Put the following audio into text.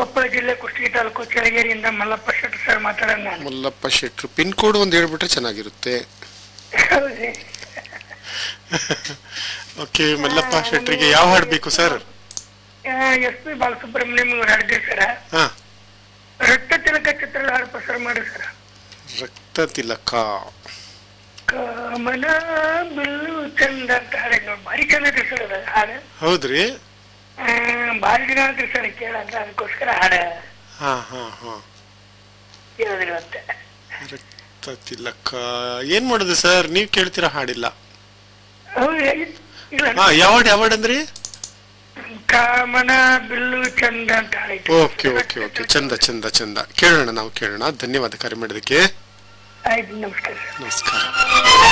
ಕೊಪ್ಪಳ ಜಿಲ್ಲೆ ಕುಷ್ಟಗಿ ತಾಲೂಕು ಚಳಗೇರಿಯಿಂದ ಮಲ್ಲಪ್ಪ ಶೆಟ್ಟಿ ಸರ್ ಮಾತಾಡೋಣ ನಾನು ಮಲ್ಲಪ್ಪ ಶೆಟ್ರು ಪಿನ್ ಕೋಡ್ ಒಂದು ಹೇಳ್ಬಿಟ್ರೆ ಚೆನ್ನಾಗಿರುತ್ತೆ ಹೌದ್ರಿ ಓಕೆ ಮಲ್ಲಪ್ಪ ಶೆಟ್ರಿಗೆ ಯಾವ ಹಾಡು ಬೇಕು ಸರ್ ಎಸ್ ಪಿ ಬಾಲಸುಬ್ರಹ್ಮಣ್ಯಂ ಅವ್ರು ಹಾಡಿದ್ರಿ ಸರ ಹಾ ರಕ್ತ ತಿಲಕ ಚಿತ್ರದ ಹಾಡು ಪ್ರಸಾರ ಮಾಡಿ ಸರ್ ರಕ್ತ ತಿಲಕ ಕಾಮನ ಬಿಲ್ಲು ಚಂದ ಅಂತ ಹಾಡಿದ್ ನೋಡಿ ಭಾರಿ ಚಂದ ಐತ್ರಿ ಸರ್ ಅದು ಹಾಡು ಹೌದ್ರಿ ಆ, ಭಾರಿ ದಿನ ಆತ್ರಿ ಸರ್ ಕೇಳಂತ ಅದಕ್ಕೋಸ್ಕರ ಹಾಡ ಹಾ ಹಾ ಹಾ ಕೇಳಿದ್ರಿ ಮತ್ತೆ ರಕ್ತ ತಿಲಕ ಏನ್ ಮಾಡುದು ಸರ್ ನೀವ್ ಕೇಳ್ತೀರಾ ಹಾಡಿಲ್ಲ ಹೌದು ಇಲ್ಲ ಹಾ ಯಾವ ಹಾಡ್ ಯಾವ ಹಾಡ್ ಅಂದ್ರಿ ಕಾಮನ ಬಿಲ್ಲು ಚಂದ ಅಂತ ಹಾಡೈತಿ ಓಕೆ ಓಕೆ ಓಕೆ ಚಂದ ಚಂದ ಚಂದ ಕೇಳೋಣ ನಾವು ಕೇಳೋಣ ಧನ್ಯವಾದ ಕರೆ ಮಾಡಿದಕ್ಕೆ ಆಯ್ತು ನಮಸ್ಕಾರ ಸರ್ ನಮಸ್ಕಾರ